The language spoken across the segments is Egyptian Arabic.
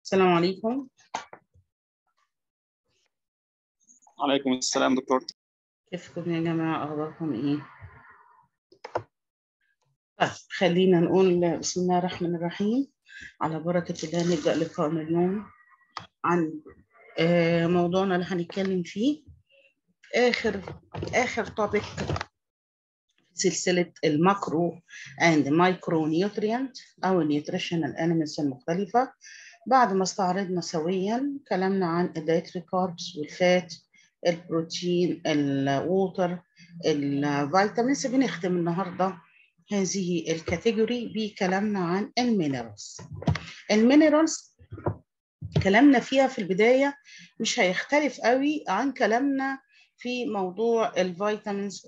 السلام عليكم عليكم السلام دكتور كيفكم يا جماعة أخباركم إيه؟ طيب خلينا نقول بسم الله الرحمن الرحيم على بركة الله نبدأ لقاءنا اليوم عن آه، موضوعنا اللي هنتكلم فيه آخر آخر توبيك في سلسلة الماكرو اند مايكرو نيوتريانت أو النيوتريشنال أنيمالز المختلفة بعد ما استعرضنا سويا كلامنا عن الدايتري كاربس والفات البروتين الووتر الفيتامينز بنختم النهارده هذه الكاتيجوري بكلامنا عن المينرالز المينرالز كلامنا فيها في البداية مش هيختلف قوي عن كلامنا في موضوع الفيتامينز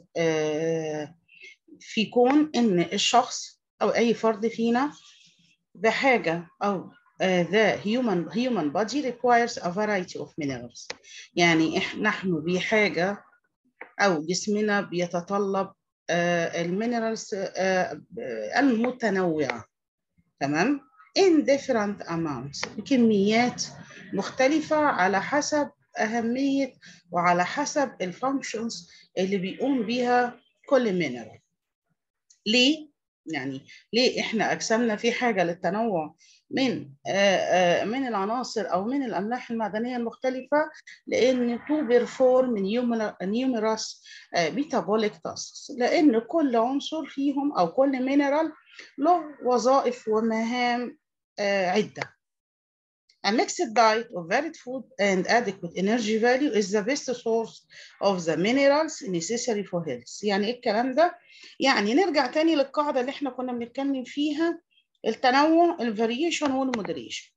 في كون ان الشخص او اي فرد فينا بحاجة او uh, the human human body requires a variety of minerals يعني إح نحن بحاجة أو جسمنا بيتطلب uh, المينرالز uh, المتنوعة تمام in different amounts بكميات مختلفة على حسب أهمية وعلى حسب الفانكشنز اللي بيقوم بيها كل مينرال ليه؟ يعني ليه احنا اجسامنا في حاجه للتنوع من من العناصر او من الاملاح المعدنيه المختلفه لان تو بيرفورم نيوميرس ميتابوليك تاسكس لان كل عنصر فيهم او كل مينرال له وظائف ومهام عده A mixed diet of varied food and adequate energy value is the best source of the minerals necessary for health. يعني ايه الكلام ده؟ يعني نرجع تاني للقاعدة اللي احنا كنا بنتكلم فيها التنوع الفاريشن والمودريشن.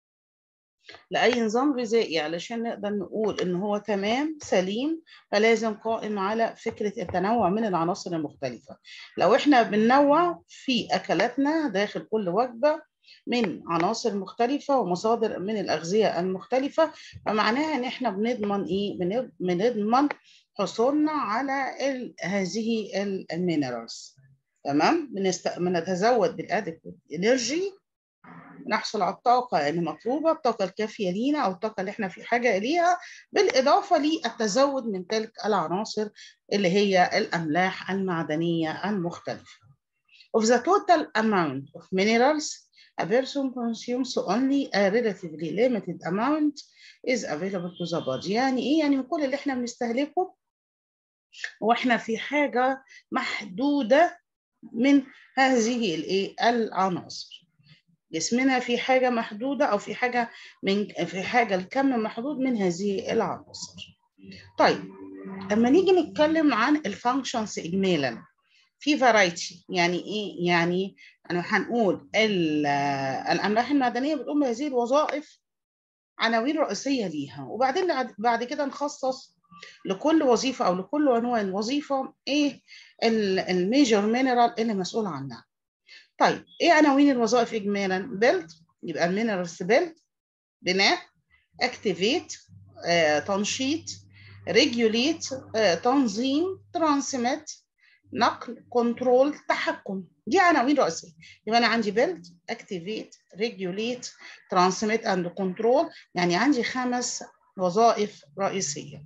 لأي نظام غذائي علشان نقدر نقول إن هو تمام سليم فلازم قائم على فكرة التنوع من العناصر المختلفة. لو احنا بننوع في أكلاتنا داخل كل وجبة من عناصر مختلفة ومصادر من الأغذية المختلفة فمعناها إن إحنا بنضمن إيه؟ بنضمن حصولنا على ال هذه المينرالز تمام؟ بنست... بنتزود بالأدكوت إنرجي نحصل على الطاقة المطلوبة الطاقة الكافية لينا أو الطاقة اللي إحنا في حاجة إليها بالإضافة للتزود من تلك العناصر اللي هي الأملاح المعدنية المختلفة. Of the total amount of minerals a person consumes only a relatively limited amount is available to the body يعني ايه يعني من كل اللي احنا بنستهلكه واحنا في حاجه محدوده من هذه الايه العناصر جسمنا في حاجه محدوده او في حاجه من في حاجه الكم محدود من هذه العناصر طيب اما نيجي نتكلم عن الفانكشنز اجمالا في فرايتي يعني ايه يعني يعني هنقول الاملاح المعدنيه بتقوم بهذه الوظائف عناوين رئيسيه ليها وبعدين بعد كده نخصص لكل وظيفه او لكل عنوان وظيفه ايه الميجر مينرال اللي مسؤول عنها طيب ايه عناوين الوظائف اجمالا بيلد يبقى المينرالز بيلد بناء اكتيفيت آه، تنشيط ريجوليت آه، تنظيم ترانسميت نقل كنترول تحكم دي عناوين رئيسيه يبقى انا عندي بيلد اكتيفيت ريجوليت ترانسميت اند كنترول يعني عندي خمس وظائف رئيسيه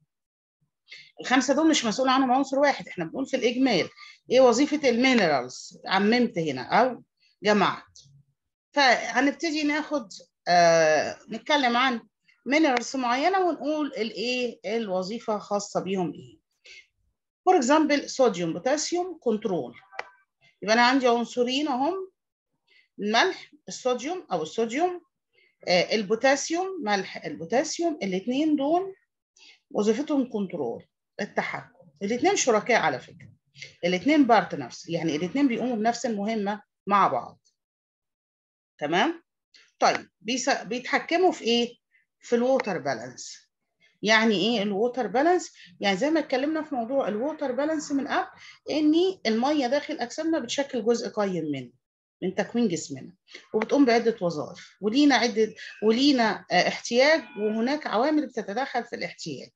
الخمسه دول مش مسؤول عنهم عنصر واحد احنا بنقول في الاجمال ايه وظيفه المينرالز عممت هنا او جمعت فهنبتدي ناخد آه نتكلم عن مينرالز معينه ونقول الايه الوظيفه خاصه بيهم ايه فور اكزامبل صوديوم بوتاسيوم كنترول يبقى انا عندي عنصرين اهم الملح الصوديوم او الصوديوم آه البوتاسيوم ملح البوتاسيوم الاثنين دول وظيفتهم كنترول التحكم الاثنين شركاء على فكره الاثنين بارتنرز يعني الاثنين بيقوموا بنفس المهمه مع بعض تمام طيب بيس... بيتحكموا في ايه في الووتر بالانس يعني ايه الووتر بالانس يعني زي ما اتكلمنا في موضوع الووتر بالانس من قبل ان الميه داخل اجسامنا بتشكل جزء قيم منه من تكوين جسمنا وبتقوم بعده وظائف ولينا عده ولينا احتياج وهناك عوامل بتتدخل في الاحتياج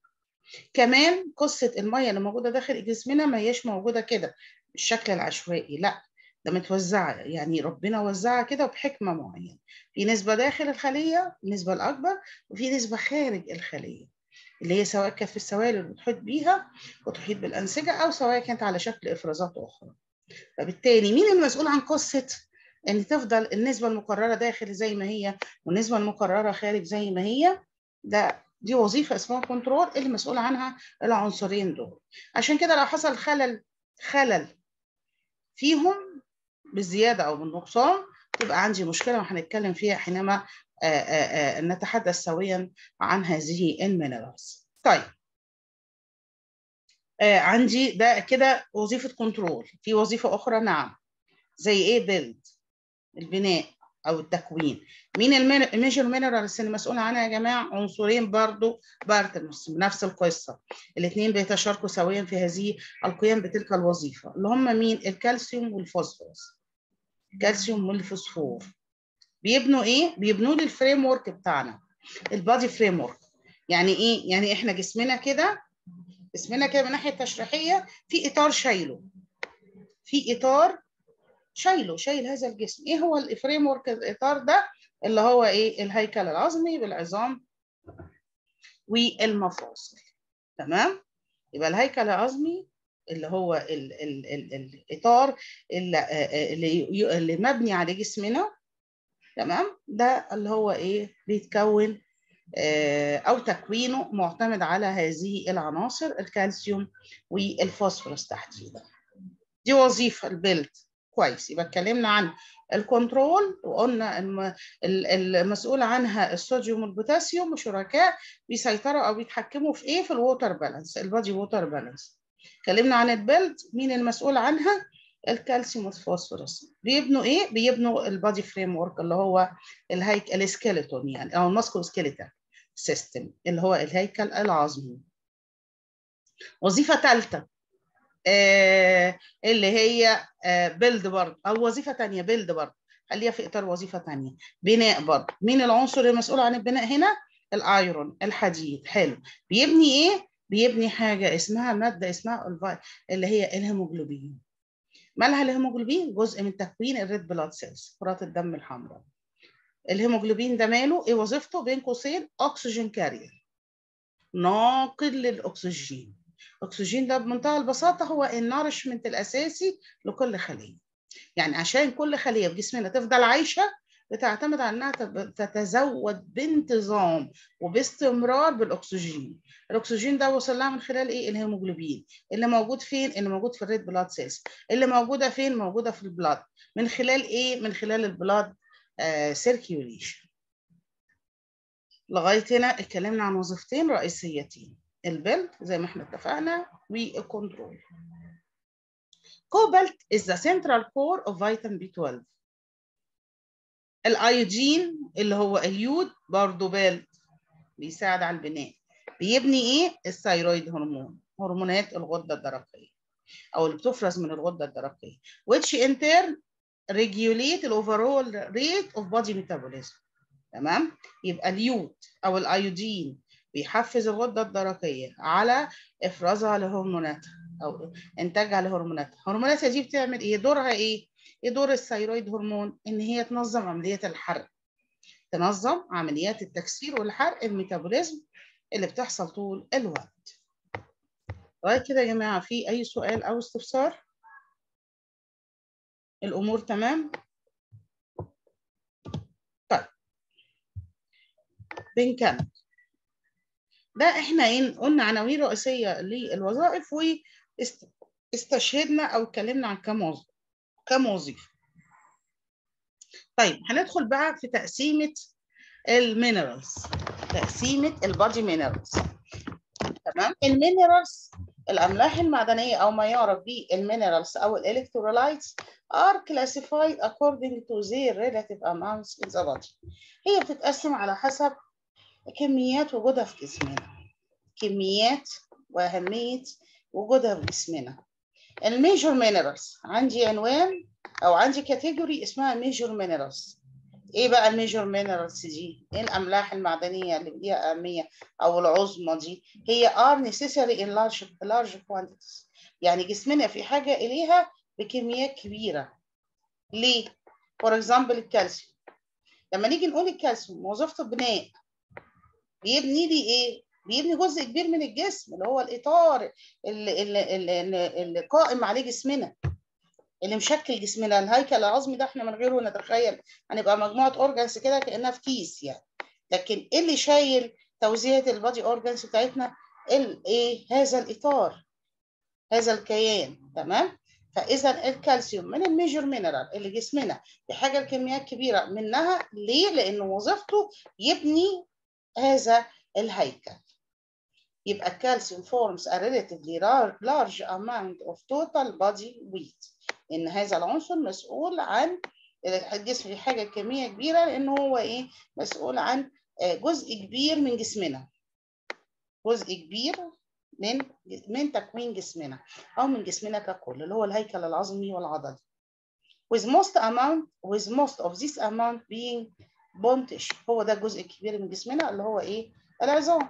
كمان قصه الميه اللي موجوده داخل جسمنا ما هيش موجوده كده بالشكل العشوائي لا ده متوزعة يعني ربنا وزعها كده بحكمة معينة في نسبة داخل الخلية النسبة الأكبر وفي نسبة خارج الخلية اللي هي سواء كانت في السوائل اللي بتحيط بيها وتحيط بالأنسجة أو سواء كانت على شكل إفرازات أخرى فبالتالي مين المسؤول عن قصة ان تفضل النسبه المقرره داخل زي ما هي والنسبه المقرره خارج زي ما هي ده دي وظيفه اسمها كنترول اللي مسؤول عنها العنصرين دول عشان كده لو حصل خلل خلل فيهم بالزياده او بالنقصان تبقى عندي مشكله وهنتكلم فيها حينما آآ آآ نتحدث سويا عن هذه المينرالز طيب عندي ده كده وظيفه كنترول في وظيفه اخرى نعم زي ايه بيلد البناء او التكوين مين الميجر مينرالز اللي مسؤول عنها يا جماعه عنصرين برضو بارتنرز بنفس القصه الاثنين بيتشاركوا سويا في هذه القيام بتلك الوظيفه اللي هم مين الكالسيوم والفوسفورس الكالسيوم والفوسفور بيبنوا ايه بيبنوا لي الفريم ورك بتاعنا البادي فريم ورك يعني ايه يعني احنا جسمنا كده جسمنا كده من الناحيه التشريحيه في اطار شايله في اطار شايله شايل هذا الجسم ايه هو الفريم ورك الاطار ده اللي هو ايه الهيكل العظمي بالعظام والمفاصل تمام يبقى الهيكل العظمي اللي هو ال ال ال الاطار اللي, اللي, اللي مبني على جسمنا تمام ده اللي هو ايه بيتكون او تكوينه معتمد على هذه العناصر الكالسيوم والفوسفورس تحديدا دي وظيفه البلد كويس يبقى اتكلمنا عن الكنترول وقلنا المسؤول عنها الصوديوم والبوتاسيوم وشركاء بيسيطروا او بيتحكموا في ايه في الووتر بالانس البادي ووتر بالانس اتكلمنا عن البيلد مين المسؤول عنها الكالسيوم والفوسفورس بيبنوا ايه بيبنوا البادي فريم ورك اللي هو الهيك السكيلتون يعني او الماسكو سكيلتال سيستم اللي هو الهيكل العظمي وظيفه ثالثه آه اللي هي آه بيلد برضه او وظيفه ثانيه بيلد برضه خليها في اطار وظيفه ثانيه بناء برضه مين العنصر المسؤول عن البناء هنا الايرون الحديد حلو بيبني ايه بيبني حاجه اسمها ماده اسمها اللي هي الهيموجلوبين مالها الهيموجلوبين جزء من تكوين الريد بلاد سيلز كرات الدم الحمراء الهيموجلوبين ده ماله ايه وظيفته بين قوسين اكسجين كارير ناقل للاكسجين الاكسجين ده بمنتهى البساطه هو النارشمنت الاساسي لكل خليه يعني عشان كل خليه في جسمنا تفضل عايشه بتعتمد على انها تتزود بانتظام وباستمرار بالاكسجين الاكسجين ده وصل لها من خلال ايه الهيموجلوبين اللي موجود فين اللي موجود في الريد بلاد سيلز اللي موجوده فين موجوده في البلاد من خلال ايه من خلال البلاد آه سيركيوليشن لغايه هنا اتكلمنا عن وظيفتين رئيسيتين البيلد زي ما احنا اتفقنا والكنترول Cobalt is the central core of vitamin B12 الايودين اللي هو اليود برضه بيلد بيساعد على البناء بيبني ايه الثيرويد هرمون هرمونات الغده الدرقيه او اللي بتفرز من الغده الدرقيه which in turn regulate the overall rate of body metabolism تمام يبقى اليود او الايودين بيحفز الغده الدرقيه على افرازها لهرموناتها او انتاجها لهرموناتها هرموناتها دي بتعمل ايه دورها ايه ايه دور الثيرويد هرمون ان هي تنظم عمليه الحرق تنظم عمليات التكسير والحرق الميتابوليزم اللي بتحصل طول الوقت لغايه كده يا جماعه في اي سؤال او استفسار الامور تمام طيب بنكمل ده احنا ايه قلنا عناوين رئيسيه للوظائف واستشهدنا او اتكلمنا عن كام وظيفه كام وظيفه طيب هندخل بقى في تقسيمه المينرالز تقسيمه البادي مينرالز تمام المينرالز الاملاح المعدنيه او ما يعرف بالمينرالز او الالكترولايتس are classified according to their relative amounts in the body هي بتتقسم على حسب كميات وجودها في جسمنا كميات واهميه وجودها في جسمنا الميجور مينرالز عندي عنوان او عندي كاتيجوري اسمها ميجور مينرالز ايه بقى الميجور مينرالز دي ايه الاملاح المعدنيه اللي ليها اهميه او العظمى دي هي are necessary in large large quantities يعني جسمنا في حاجه اليها بكميات كبيره ليه فور اكزامبل الكالسيوم لما نيجي نقول الكالسيوم وظيفته بناء بيبني لي ايه بيبني جزء كبير من الجسم اللي هو الاطار اللي, اللي, اللي, اللي قائم عليه جسمنا اللي مشكل جسمنا الهيكل العظمي ده احنا من غيره نتخيل هنبقى مجموعه اورجانز كده كانها في كيس يعني لكن ايه اللي شايل توزيعة البادي اورجانز بتاعتنا الايه هذا الاطار هذا الكيان تمام فاذا الكالسيوم من الميجر مينرال اللي جسمنا بحاجه لكميات كبيره منها ليه لانه وظيفته يبني هذا الهيكل يبقى الكالسيوم forms a relatively large amount of total body weight ان هذا العنصر مسؤول عن الجسم في حاجه كميه كبيره لان هو ايه مسؤول عن جزء كبير من جسمنا جزء كبير من من تكوين جسمنا او من جسمنا ككل اللي هو الهيكل العظمي والعضلي with most amount with most of this amount being bone tissue هو ده الجزء الكبير من جسمنا اللي هو ايه العظام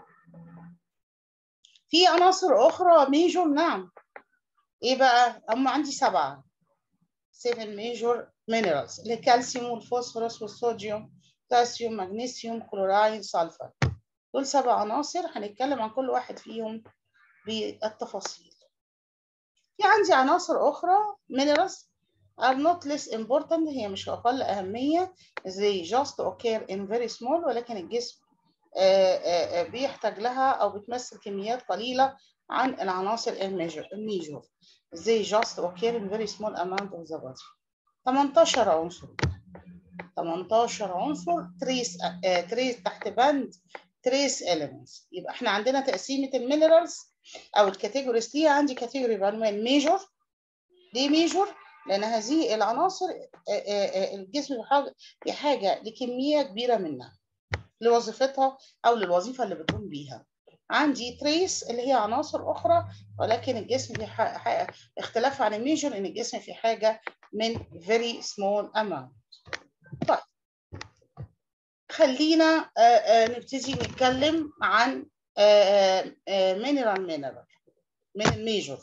في عناصر اخرى ميجور نعم ايه بقى هم عندي سبعه 7 ميجور minerals الكالسيوم والفوسفورس والصوديوم بوتاسيوم مغنيسيوم كلورايد سلفر دول سبع عناصر هنتكلم عن كل واحد فيهم بالتفاصيل في عندي عناصر أخرى minerals are not less important هي مش أقل أهمية زي just occur in very small ولكن الجسم بيحتاج لها أو بتمثل كميات قليلة عن العناصر الميجور الميجور زي just occur in very small amount of the body 18 عنصر 18 عنصر تريس تريس تحت بند تريس elements يبقى احنا عندنا تقسيمة المينرالز او الكاتيجوريز ليها عندي كاتيجوري بعنوان ميجور ليه ميجور؟ لان هذه العناصر الجسم بحاجه لكميه كبيره منها لوظيفتها او للوظيفه اللي بتقوم بيها عندي تريس اللي هي عناصر اخرى ولكن الجسم في اختلاف عن الميجور ان الجسم في حاجه من very small amount طيب خلينا نبتدي نتكلم عن مينرال مينرال من الميجور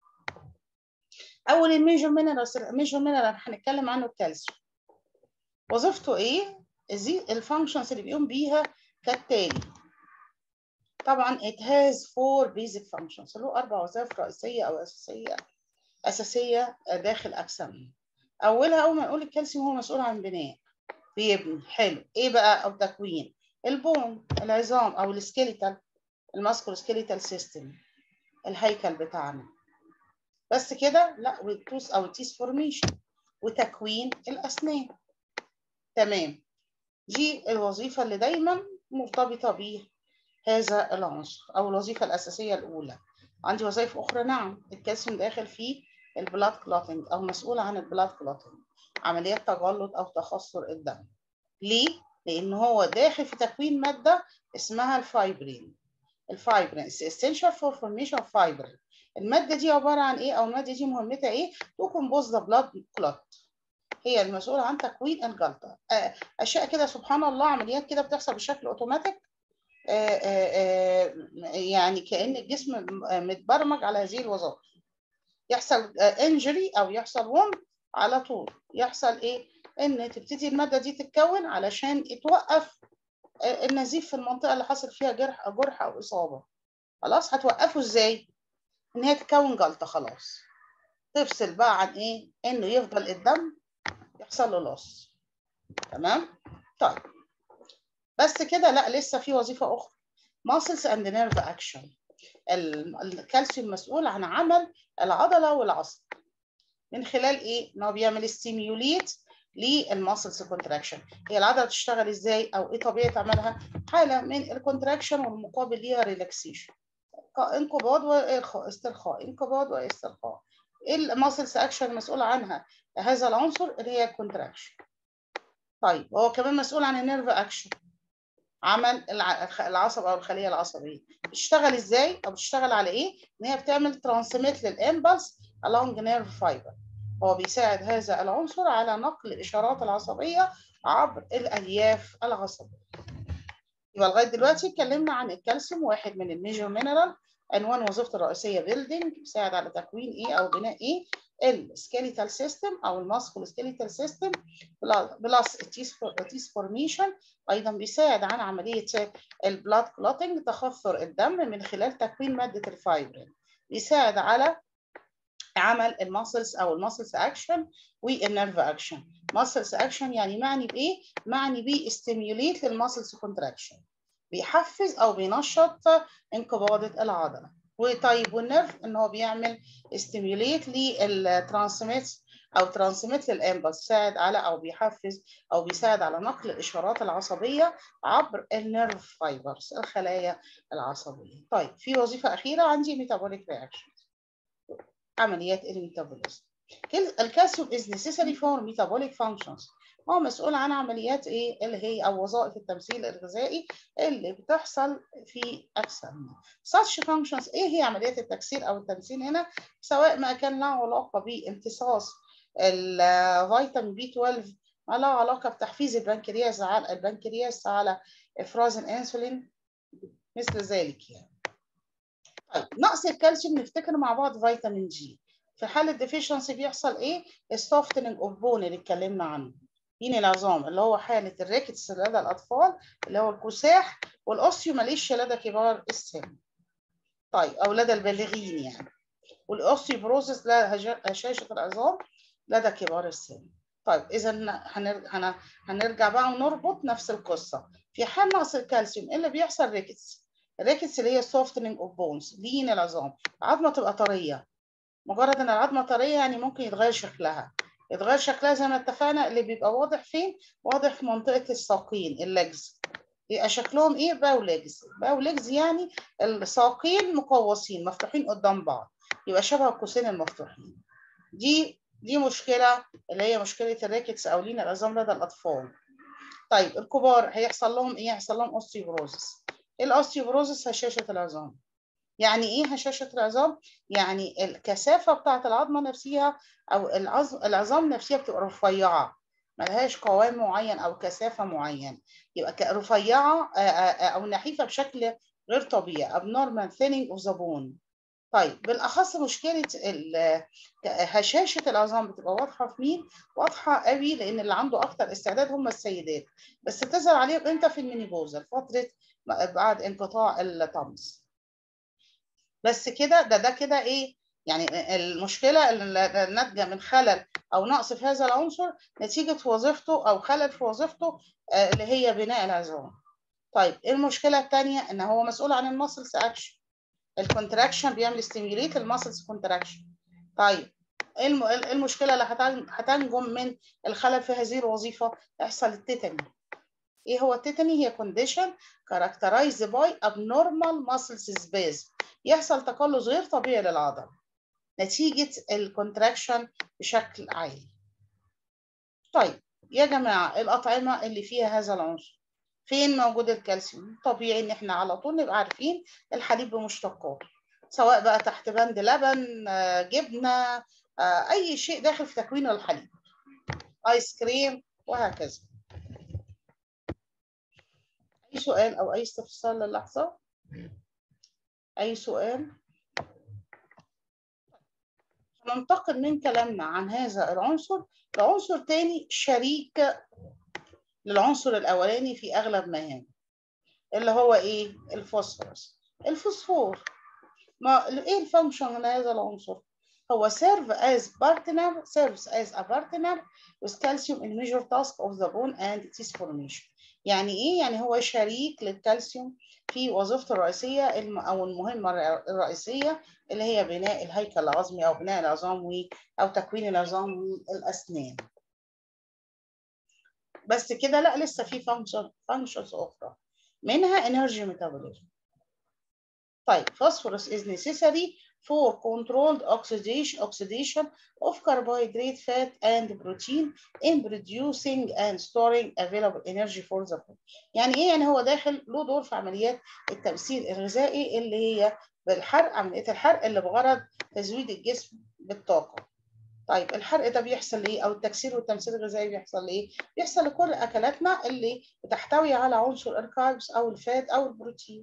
اول الميجور مينرال الميجور مينرال هنتكلم عنه الكالسيوم وظيفته ايه زي الفانكشنز اللي بيقوم بيها كالتالي طبعا it has four basic functions له اربع وظائف رئيسيه او اساسيه اساسيه داخل اجسامنا اولها اول ما نقول الكالسيوم هو مسؤول عن بناء بيبني حلو ايه بقى او تكوين البون العظام او السكيليتال الماسكولو سكيليتال سيستم الهيكل بتاعنا بس كده لا والتوس او التيس فورميشن وتكوين الاسنان تمام دي الوظيفه اللي دايما مرتبطه بيه هذا العنصر او الوظيفه الاساسيه الاولى عندي وظائف اخرى نعم الكالسيوم داخل في البلاد كلوتنج او مسؤول عن البلاد كلوتنج عمليات تجلط او تخثر الدم ليه لان هو داخل في تكوين ماده اسمها الفايبرين الفايبرين essential for formation of fibrin الماده دي عباره عن ايه او الماده دي مهمتها ايه تو كومبوز ذا بلاد كلوت هي المسؤوله عن تكوين الجلطه اشياء كده سبحان الله عمليات كده بتحصل بشكل اوتوماتيك يعني كأن الجسم متبرمج على هذه الوظائف يحصل انجري او يحصل وم على طول يحصل ايه ان تبتدي الماده دي تتكون علشان توقف النزيف في المنطقه اللي حصل فيها جرح جرح او اصابه خلاص هتوقفه ازاي ان هي تكون جلطه خلاص تفصل بقى عن ايه انه يفضل الدم يحصل له لص تمام طيب بس كده لا لسه في وظيفه اخرى muscles and nerve action الكالسيوم مسؤول عن عمل العضله والعصب من خلال ايه ان هو بيعمل ستيميوليت للماسلز كونتراكشن هي العضله بتشتغل ازاي او ايه طبيعه عملها حاله من الكونتراكشن والمقابل ليها ريلاكسيشن انقباض وارخاء استرخاء انقباض واسترخاء ايه الماسلز اكشن المسؤول عنها هذا العنصر اللي هي الكونتراكشن طيب هو كمان مسؤول عن النيرف اكشن عمل العصب او الخليه العصبيه بتشتغل ازاي او بتشتغل على ايه ان هي بتعمل ترانسميت للامبلس along nerve fiber هو بيساعد هذا العنصر على نقل الاشارات العصبيه عبر الالياف العصبيه يبقى لغايه دلوقتي اتكلمنا عن الكالسيوم واحد من الميجور مينرال عنوان وظيفته الرئيسيه بيلدينج بيساعد على تكوين ايه او بناء ايه السكيليتال سيستم او الماسكول سكيليتال سيستم بلس التيس فورميشن ايضا بيساعد على عمليه البلاد كلوتنج تخثر الدم من خلال تكوين ماده الفايبرين بيساعد على عمل الماسلز او الماسلز اكشن والنيرف اكشن ماسلز اكشن يعني معني بايه معني بيه استيميوليت للماسلز كونتراكشن بيحفز او بينشط انقباضه العضله وطيب والنيرف ان هو بيعمل استيميوليت للترانسميت او ترانسميت للامبلس ساعد على او بيحفز او بيساعد على نقل الاشارات العصبيه عبر النيرف فايبرز الخلايا العصبيه طيب في وظيفه اخيره عندي ميتابوليك رياكشن عمليات الميتابوليزم الكالسيوم is necessary for metabolic functions هو مسؤول عن عمليات ايه اللي هي او وظائف التمثيل الغذائي اللي بتحصل في اجسامنا. such functions ايه هي عمليات التكسير او التمثيل هنا سواء ما كان له علاقه بامتصاص الفيتامين بي 12 ما له علاقه بتحفيز البنكرياس على البنكرياس على افراز الانسولين مثل ذلك يعني. طيب نقص الكالسيوم نفتكر مع بعض فيتامين جي. في حالة ديفيشنسي بيحصل ايه؟ السوفتنج اوف بون اللي اتكلمنا عنه. هين العظام اللي هو حالة الريكتس لدى الأطفال اللي هو الكساح والأوستيوماليشيا لدى كبار السن. طيب أو لدى البالغين يعني. والأوستيوبروزس لدى هشاشة العظام لدى كبار السن. طيب إذا هنر... هنرجع بقى ونربط نفس القصة. في حال نقص الكالسيوم إيه اللي بيحصل ريكتس؟ الريكتس اللي هي سوفتنج اوف بونز لين العظام العظمة تبقى طرية مجرد ان العظمة طرية يعني ممكن يتغير شكلها يتغير شكلها زي ما اتفقنا اللي بيبقى واضح فين واضح في منطقة الساقين اللجز يبقى شكلهم ايه باو ليجز باو ليجز يعني الساقين مقوسين مفتوحين قدام بعض يبقى شبه القوسين المفتوحين دي دي مشكلة اللي هي مشكلة الريكتس او لين العظام لدى الأطفال طيب الكبار هيحصل لهم ايه هيحصل لهم اوستيوبروزس الاوستيوبروزس هشاشة العظام يعني ايه هشاشة العظام؟ يعني الكثافة بتاعة العظمة نفسها او العظم العظام نفسها بتبقى رفيعة ملهاش قوام معين او كثافة معين يبقى رفيعة او نحيفة بشكل غير طبيعي abnormal thinning of the bone طيب بالاخص مشكله هشاشه العظام بتبقى واضحه في مين؟ واضحه قوي لان اللي عنده اكتر استعداد هم السيدات بس تظهر عليهم امتى في المينيبوزا فتره بعد انقطاع الطمس بس كده ده ده كده ايه يعني المشكله الناتجه من خلل او نقص في هذا العنصر نتيجه وظيفته او خلل في وظيفته اللي هي بناء العظام طيب المشكله الثانيه ان هو مسؤول عن المسلز اكشن الكونتراكشن بيعمل ستيميوليت المسلز كونتراكشن طيب المشكله اللي هتنجم من الخلل في هذه الوظيفه يحصل التيتاني ايه هو التيتاني هي كونديشن characterized by abnormal muscle space يحصل تقلص غير طبيعي للعضله نتيجه الكونتراكشن بشكل عالي طيب يا جماعه الاطعمه اللي فيها هذا العنصر فين موجود الكالسيوم طبيعي ان احنا على طول نبقى عارفين الحليب بمشتقاته سواء بقى تحت بند لبن جبنه اي شيء داخل في تكوين الحليب ايس كريم وهكذا اي سؤال او اي استفسار للحظه اي سؤال ننتقل من كلامنا عن هذا العنصر لعنصر تاني شريك للعنصر الاولاني في اغلب مهامه اللي هو ايه الفوسفورس الفوسفور ما ايه الفانكشن لهذا العنصر هو serve as partner serves as a partner with calcium in major task of the bone and its formation يعني ايه يعني هو شريك للكالسيوم في وظيفته الرئيسيه او المهمه الرئيسيه اللي هي بناء الهيكل العظمي او بناء العظام او تكوين العظام والاسنان بس كده لا لسه في فانكشن فانكشنز اخرى منها انرجي ميتابوليزم طيب phosphorus is necessary for controlled oxidation oxidation of carbohydrate fat and protein in producing and storing available energy for the body يعني ايه يعني هو داخل له دور في عمليات التمثيل الغذائي اللي هي بالحرق عمليه الحرق اللي بغرض تزويد الجسم بالطاقه طيب الحرق ده بيحصل ليه او التكسير والتمثيل الغذائي بيحصل ليه بيحصل لكل اكلاتنا اللي بتحتوي على عنصر الكاربس او الفات او البروتين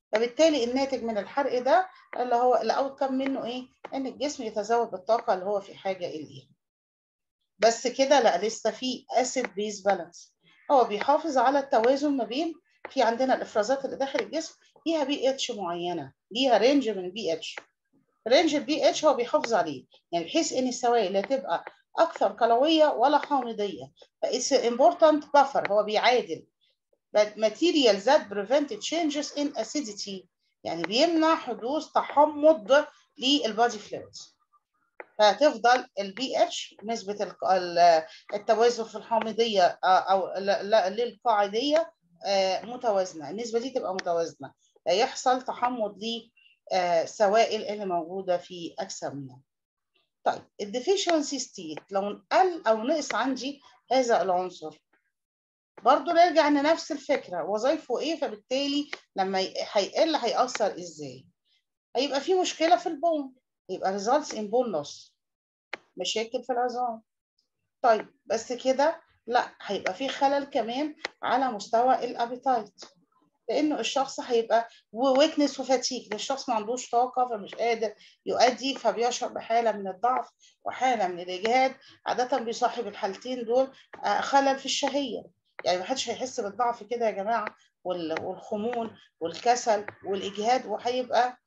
فبالتالي الناتج من الحرق ده اللي هو الاوت كم منه ايه ان الجسم يتزود بالطاقه اللي هو في حاجه اليها بس كده لا لسه في اسيد بيز بالانس هو بيحافظ على التوازن ما بين في عندنا الافرازات اللي داخل الجسم ليها بي اتش معينه ليها رينج من البي اتش رينج البي اتش هو بيحافظ عليه يعني بحيث ان السوائل لا تبقى اكثر كلويه ولا حامضيه فإتس important buffer هو بيعادل material that prevent changes in acidity يعني بيمنع حدوث تحمض للبادي فلويدز فهتفضل البي اتش نسبه التوازن في الحامضيه او للقاعديه متوازنه النسبه دي تبقى متوازنه لا يحصل تحمض للسوائل اللي موجوده في اجسامنا طيب الديفيشنسي ستيت لو قل او نقص عندي هذا العنصر برضو نرجع لنفس الفكره وظائفه ايه فبالتالي لما هيقل هيأثر ازاي هيبقى في مشكله في البون يبقى results in bone loss مشاكل في العظام طيب بس كده لا هيبقى في خلل كمان على مستوى الابيتايت لانه الشخص هيبقى ويكنس وفاتيك الشخص ما عندوش طاقه فمش قادر يؤدي فبيشعر بحاله من الضعف وحاله من الاجهاد عاده بيصاحب الحالتين دول خلل في الشهيه يعني ما حدش هيحس بالضعف كده يا جماعه والخمول والكسل والاجهاد وهيبقى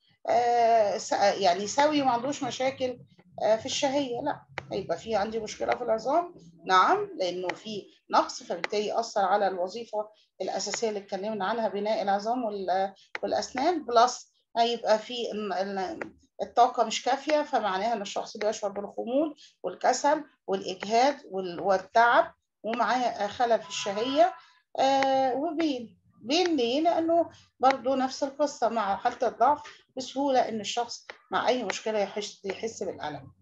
يعني سوي وما عندوش مشاكل في الشهيه لا هيبقى في عندي مشكله في العظام نعم لانه في نقص فبالتالي ياثر على الوظيفه الاساسيه اللي اتكلمنا عنها بناء العظام والاسنان بلس هيبقى في الطاقه مش كافيه فمعناها ان الشخص بيشعر بالخمول والكسل والاجهاد والتعب ومعاه خلل في الشهيه وبين بين ليه؟ لانه برضه نفس القصه مع حاله الضعف بسهوله ان الشخص مع اي مشكله يحس يحس بالالم.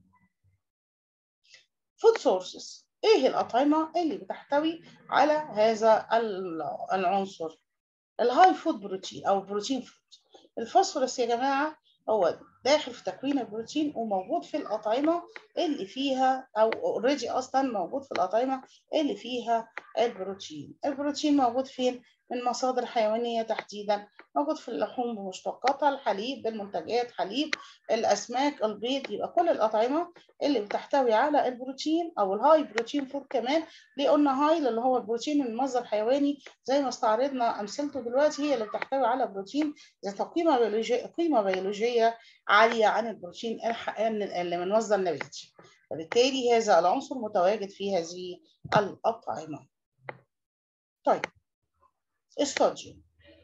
فود سورسز ايه الاطعمه اللي بتحتوي على هذا العنصر؟ الهاي فود بروتين او بروتين فود. الفوسفورس يا جماعه هو داخل في تكوين البروتين وموجود في الأطعمة اللي فيها أو اوريدي أصلا موجود في الأطعمة اللي فيها البروتين البروتين موجود فين؟ من مصادر حيوانية تحديدا موجود في اللحوم بمشتقاتها الحليب بالمنتجات حليب الأسماك البيض يبقى كل الأطعمة اللي بتحتوي على البروتين أو الهاي بروتين فود كمان ليه قلنا هاي اللي هو البروتين من مصدر حيواني زي ما استعرضنا أمثلته دلوقتي هي اللي بتحتوي على بروتين ذات قيمة بيولوجية قيمة بيولوجية عالية عن البروتين اللي من مصدر نباتي وبالتالي هذا العنصر متواجد في هذه الأطعمة طيب الصوديوم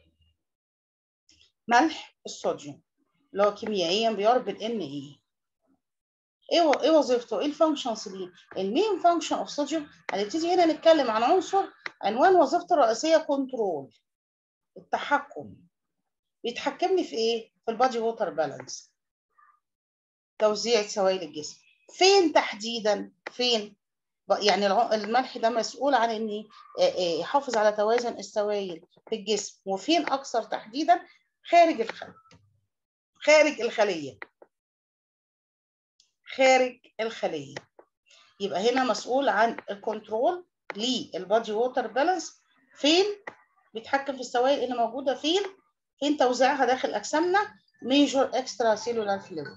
ملح الصوديوم اللي هو كيميائيا بيربط ان ايه ايه ايه وظيفته ايه الفانكشنز ليه المين فانكشن اوف صوديوم هنبتدي هنا نتكلم عن عنصر عنوان وظيفته الرئيسيه كنترول التحكم بيتحكمني في ايه في البادي ووتر بالانس توزيع سوائل الجسم فين تحديدا فين يعني الملح ده مسؤول عن ان يحافظ على توازن السوائل في الجسم وفين اكثر تحديدا خارج الخليه خارج الخليه خارج الخليه يبقى هنا مسؤول عن الكنترول للبادي ووتر بالانس فين بيتحكم في السوائل اللي موجوده فين فين توزيعها داخل اجسامنا ميجور اكسترا سيلولار فلويد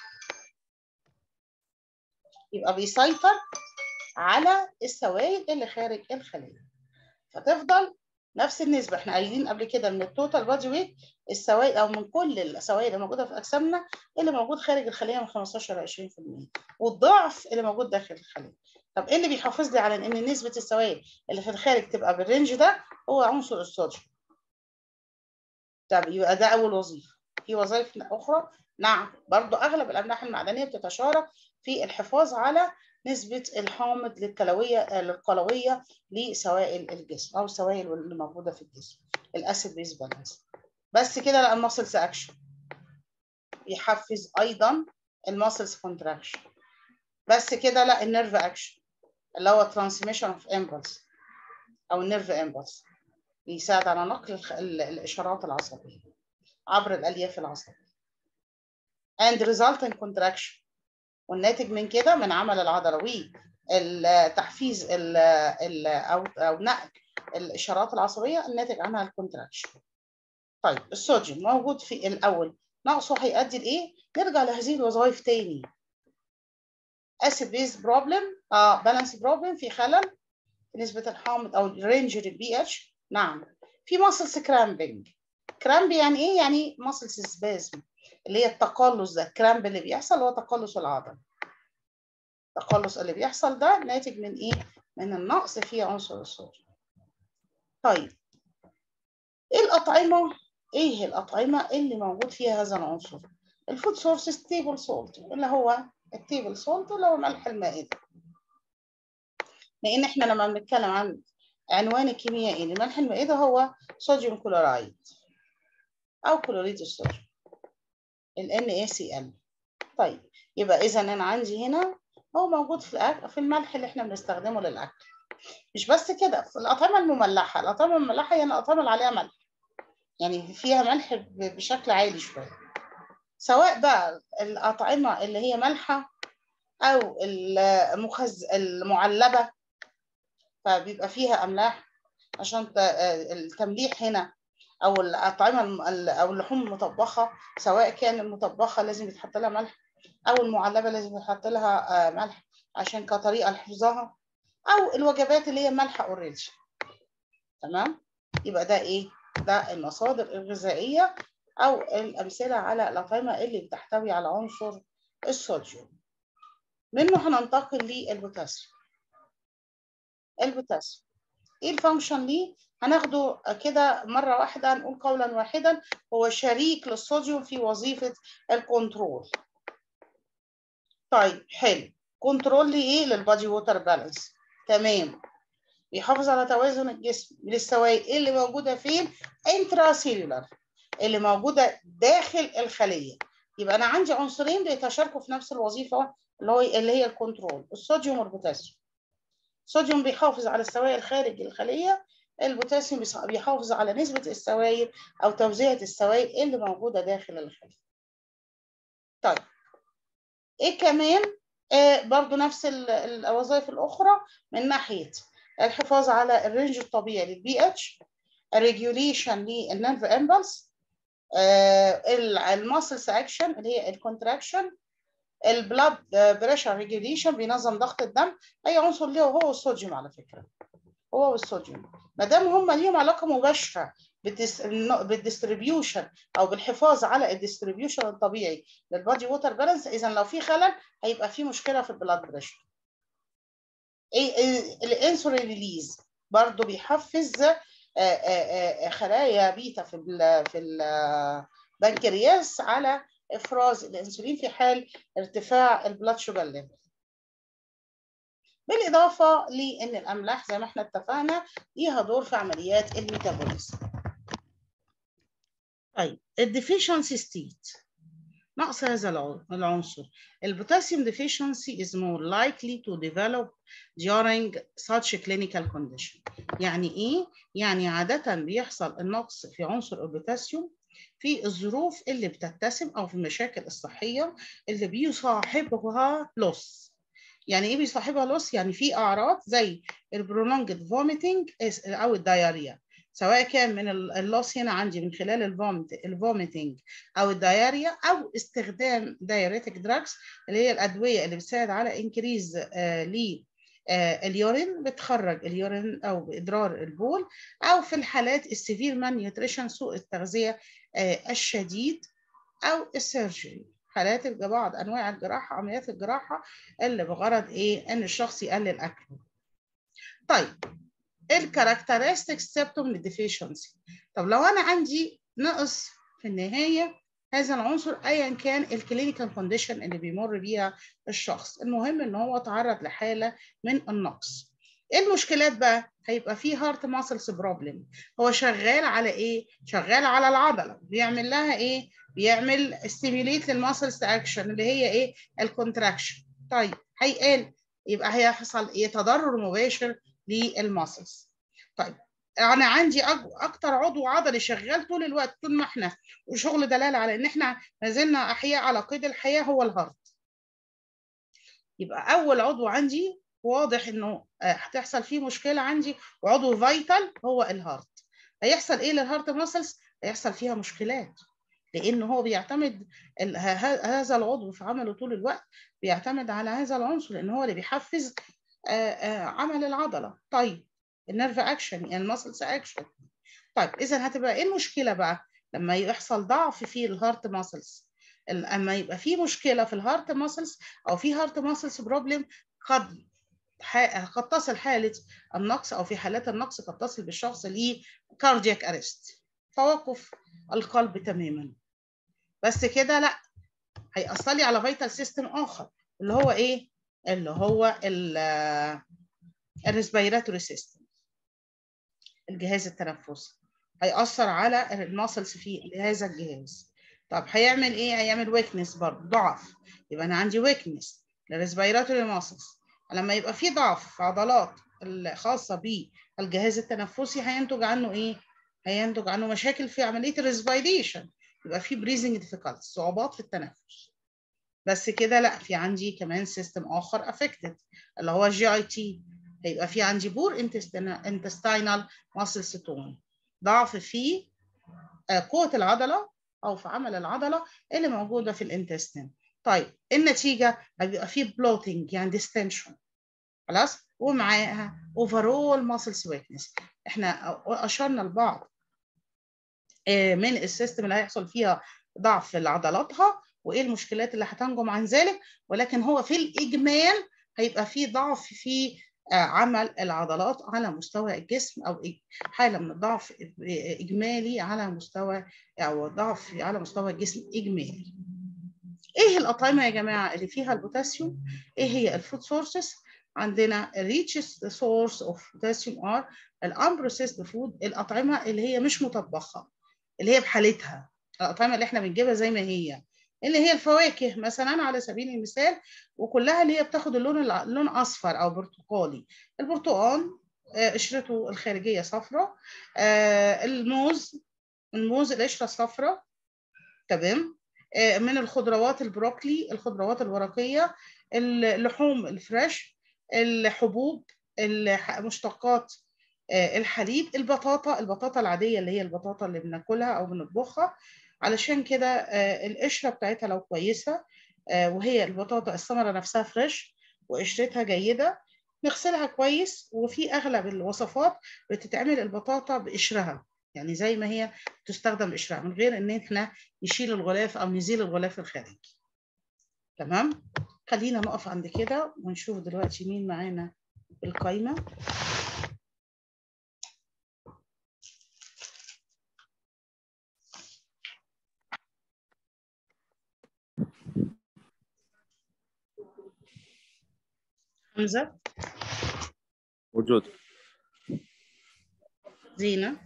يبقى بيسيطر على السوائل اللي خارج الخليه فتفضل نفس النسبه احنا قايلين قبل كده من التوتال بادي ويت السوائل او من كل السوائل اللي موجوده في اجسامنا اللي موجود خارج الخليه من 15 ل 20% والضعف اللي موجود داخل الخليه طب ايه اللي بيحافظ لي على ان نسبه السوائل اللي في الخارج تبقى بالرينج ده هو عنصر الصوديوم طب يبقى ده اول وظيفه في وظائف اخرى نعم برضو اغلب الاملاح المعدنيه بتتشارك في الحفاظ على نسبة الحامض للكلوية للقلوية لسوائل الجسم أو السوائل اللي موجودة في الجسم الأسيد بيز بالانس بس كده لا الماسلز أكشن يحفز أيضا الماسلز كونتراكشن بس كده لا النيرف أكشن اللي هو ترانسميشن اوف امبلس أو النيرف امبلس بيساعد على نقل الإشارات العصبية عبر الألياف العصبية and resultant contraction والناتج من كده من عمل العضله والتحفيز ال ال او او نقل الاشارات العصبيه الناتج عنها الكونتراكشن طيب الصوديوم موجود في الاول نقصه هيؤدي لايه نرجع لهذه الوظائف تاني اسيد بيز بروبلم اه بالانس بروبلم في خلل في نسبه الحامض او رينج البي اتش نعم في ماسلز كرامبنج كرامب يعني ايه يعني ماسلز سبازم اللي هي التقلص ده الكرامب اللي بيحصل هو تقلص العضله التقلص اللي بيحصل ده ناتج من ايه من النقص في عنصر الصوديوم طيب ايه الاطعمه ايه الأطعمة اللي موجود فيها هذا العنصر الفود سورسز تيبل سولت اللي هو التيبل سولت اللي هو ملح المائدة لأن احنا لما بنتكلم عن عنوان الكيميائي لملح المائدة هو صوديوم كلورايد أو كلوريد الصوديوم ال NaCl طيب يبقى إذا أنا عندي هنا هو موجود في الأكل في الملح اللي احنا بنستخدمه للأكل مش بس كده في الأطعمة المملحة الأطعمة المملحة هي الأطعمة اللي عليها ملح يعني فيها ملح بشكل عالي شوية سواء بقى الأطعمة اللي هي مالحة أو المخز المعلبة فبيبقى فيها أملاح عشان التمليح هنا أو الأطعمة أو اللحوم المطبخة سواء كان المطبخة لازم يتحط لها ملح أو المعلبة لازم يتحط لها ملح عشان كطريقة لحفظها أو الوجبات اللي هي مالحة أوريدي تمام يبقى ده إيه ده المصادر الغذائية أو الأمثلة على الأطعمة اللي بتحتوي على عنصر الصوديوم منه هننتقل للبوتاسيوم البوتاسيوم ايه الفانكشن ليه هناخده كده مرة واحدة هنقول قولا واحدا هو شريك للصوديوم في وظيفة الكنترول طيب حلو كنترول لإيه للبادي ووتر بالانس تمام بيحافظ على توازن الجسم للسوائل اللي موجوده فين انترا سيلولار اللي موجوده داخل الخليه يبقى انا عندي عنصرين بيتشاركوا في نفس الوظيفه اللي هو اللي هي الكنترول الصوديوم والبوتاسيوم الصوديوم بيحافظ على السوائل خارج الخليه البوتاسيوم بيحافظ على نسبه السوائل او توزيعه السوائل اللي موجوده داخل الخليه طيب ايه كمان آه برضو نفس الوظائف الاخرى من ناحيه الحفاظ على الرينج الطبيعي للبي اتش الريجوليشن للنيرف امبلس الماسلز اكشن اللي هي الكونتراكشن البلاد بريشر ريجوليشن بينظم ضغط الدم اي عنصر ليه هو الصوديوم على فكره هو والصوديوم ما دام هم ليهم علاقه مباشره بالديستريبيوشن او بالحفاظ على الديستريبيوشن الطبيعي للبادي ووتر بالانس اذا لو في خلل هيبقى في مشكله في البلاد بريشر الانسولين ريليز برضه بيحفز خلايا بيتا في ال في البنكرياس على افراز الانسولين في حال ارتفاع البلاد شوجر ليفل بالاضافه لان الاملاح زي ما احنا اتفقنا ليها دور في عمليات الميتابوليزم طيب الديفيشنسي ستيت نقص هذا العنصر البوتاسيوم deficiency is more likely to develop during such clinical condition يعني ايه يعني عادة بيحصل النقص في عنصر البوتاسيوم في الظروف اللي بتتسم او في المشاكل الصحية اللي بيصاحبها لوس يعني ايه بيصاحبها لوس يعني في اعراض زي البرولونجد فوميتنج او الدايريا سواء كان من اللوس هنا عندي من خلال الفومت الفوميتنج او الدايريا او استخدام دايريتك دراجز اللي هي الادويه اللي بتساعد على انكريز آه ل آه اليورين بتخرج اليورين او بادرار البول او في الحالات السيفير مان نيوتريشن سوء التغذيه آه الشديد او السيرجري حالات بعض انواع الجراحه عمليات الجراحه اللي بغرض ايه ان الشخص يقلل اكله طيب الكاركترستيك سيبتوم للديفيشنسي طب لو انا عندي نقص في النهايه هذا العنصر ايا كان الكلينيكال كونديشن اللي بيمر بيها الشخص المهم ان هو تعرض لحاله من النقص ايه المشكلات بقى هيبقى فيه هارت ماسلز بروبلم هو شغال على ايه شغال على العضله بيعمل لها ايه بيعمل ستيميليت للماسلز اكشن اللي هي ايه الكونتراكشن طيب هيقل يبقى هيحصل ايه تضرر مباشر للماسلز طيب انا عندي اكتر عضو عضلي شغال طول الوقت طول ما احنا وشغل دلاله على ان احنا ما زلنا احياء على قيد الحياه هو الهارت يبقى اول عضو عندي واضح انه هتحصل فيه مشكله عندي وعضو فايتال هو الهارت هيحصل ايه للهارت ماسلز هيحصل فيها مشكلات لان هو بيعتمد ال- ه- ه- هذا العضو في عمله طول الوقت بيعتمد على هذا العنصر لان هو اللي بيحفز آه، آه، عمل العضله طيب النيرف اكشن يعني المسلز اكشن طيب اذا هتبقى ايه المشكله بقى لما يحصل ضعف في الهارت ماسلز اما يبقى في مشكله في الهارت ماسلز او في هارت ماسلز بروبلم قد ح- قد تصل حاله النقص او في حالات النقص قد تصل بالشخص ل كاردياك ارست توقف القلب تماما بس كده لا هيأثر لي على فيتال سيستم اخر اللي هو ايه اللي هو الريسبيراتوري سيستم الجهاز التنفسي هيأثر على الماسلز في هذا الجهاز طب هيعمل ايه هيعمل ويكنس برضه ضعف يبقى انا عندي ويكنس للريسبيراتوري ماسلز لما يبقى في ضعف في عضلات الخاصه بالجهاز التنفسي هينتج عنه ايه هينتج عنه مشاكل في عمليه الريسبيريشن يبقى في بريزنج ديفيكالت صعوبات في التنفس بس كده لا في عندي كمان سيستم اخر افكتد اللي هو الجي اي تي هيبقى في عندي بور انتستينال ماسل ستون ضعف في آه، قوه العضله او في عمل العضله اللي موجوده في الانتستين طيب النتيجه هيبقى في بلوتنج يعني ديستنشن خلاص ومعاها اوفرول ماسلز ويكنس احنا اشرنا لبعض آه، من السيستم اللي هيحصل فيها ضعف في عضلاتها وايه المشكلات اللي هتنجم عن ذلك ولكن هو في الاجمال هيبقى في ضعف في آه، عمل العضلات على مستوى الجسم او إج- حاله من الضعف اجمالي على مستوى او ضعف على مستوى الجسم اجمالي ايه الاطعمه يا جماعه اللي فيها البوتاسيوم ايه هي الفود سورسز عندنا richest source of potassium are الامبروسيسد فود الاطعمه اللي هي مش مطبخه اللي هي بحالتها الاطعمه اللي احنا بنجيبها زي ما هي اللي هي الفواكه مثلا على سبيل المثال وكلها اللي هي بتاخد اللون الع- اللون اصفر او برتقالي البرتقال آه، قشرته الخارجيه صفراء آه، الموز الموز القشره صفراء تمام آه، من الخضروات البروكلي الخضروات الورقيه اللحوم الفريش الحبوب الح- مشتقات آه، الحليب البطاطا البطاطا العاديه اللي هي البطاطا اللي بناكلها او بنطبخها علشان كده آه، القشره بتاعتها لو كويسه آه، وهي البطاطا الثمره نفسها فريش وقشرتها جيده نغسلها كويس وفي اغلب الوصفات بتتعمل البطاطا بقشرها يعني زي ما هي تستخدم قشرها من غير ان احنا نشيل الغلاف او نزيل الغلاف الخارجي تمام خلينا نقف عند كده ونشوف دلوقتي مين معانا في القايمه حمزه موجود زينه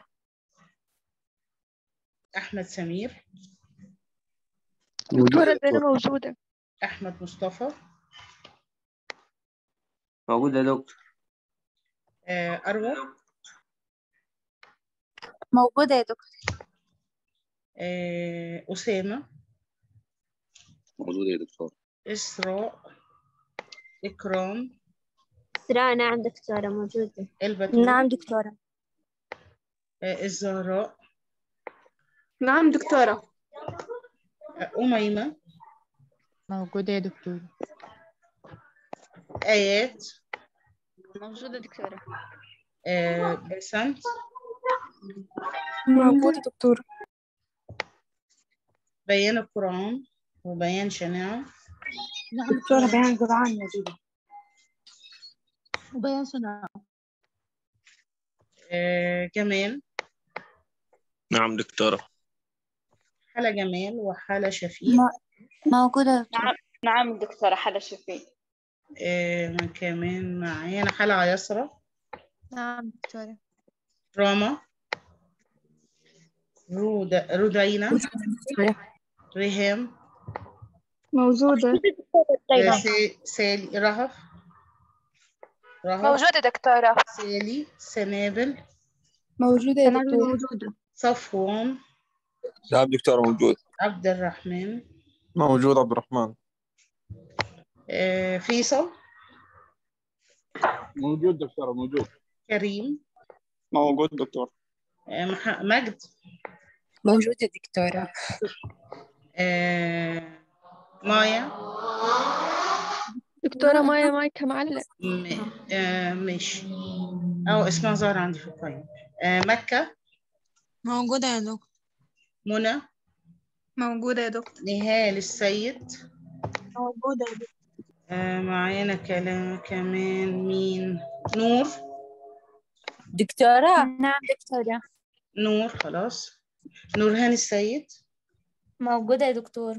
احمد سمير دكتورة زينة موجودة احمد مصطفى موجود يا دكتور آه، اروى موجودة يا دكتور آه، اسامه موجود يا دكتور اسراء اكرام إسراء نعم دكتورة موجودة البتول نعم دكتورة آه، الزهراء نعم دكتورة آه، أميمة موجودة يا دكتور آيات موجودة دكتورة آه، بسنت موجودة دكتورة بيان القرآن وبيان شناعة دكتورة بيان قرآن موجودة وبيان صناعة آه، جمال نعم دكتورة حلا جمال وحلا شفيق موجودة دكتورة نعم دكتورة حلا شفيق آه، من كمان معانا حلا عيسرة نعم دكتورة راما رودا رودينا ريهام موجودة آه، سا- سالي رهف رهف موجودة دكتورة سالي سنابل موجودة يا دكتورة صفوان نعم دكتورة موجود عبد الرحمن موجود عبد الرحمن آه، فيصل موجود دكتورة موجود كريم موجود دكتور آه، مح- مجد موجودة دكتورة آه مايا دكتورة مايا مايكها معلق م- آه ماشي أو اسمها ظاهر عندي في القائمة آه مكة موجودة يا دكتور منى موجودة يا دكتور نهال السيد موجودة يا دكتور آه معانا كلام كمان مين نور دكتورة نعم دكتورة نور خلاص نورهان السيد موجودة يا دكتور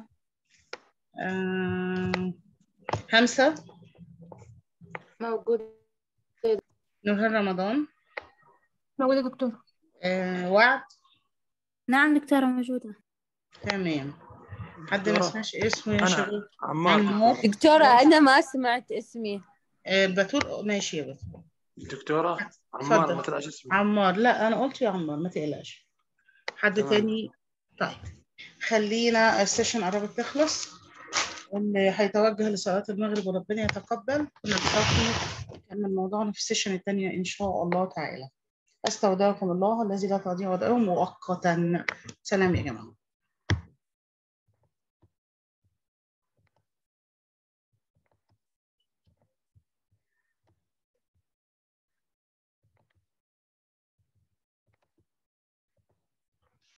آه همسة موجودة نورهان رمضان موجودة دكتور آه وعد نعم دكتورة موجودة تمام حد ما دكتورة، سمعش اسمه يا أنا شباب عمار عمار دكتورة أنا ما سمعت اسمي آه بتقول ماشي يا بتقول دكتورة اتفضل. عمار ما تنعش اسمي عمار لا انا قلت يا عمار ما تقلقش حد تمام. تاني طيب خلينا السيشن قربت تخلص اللي هيتوجه لصلاة المغرب وربنا يتقبل كنا نلتقي نكمل موضوعنا في السيشن التانية إن شاء الله تعالى أستودعكم الله الذي لا تضيع ودائعه مؤقتا سلام يا جماعة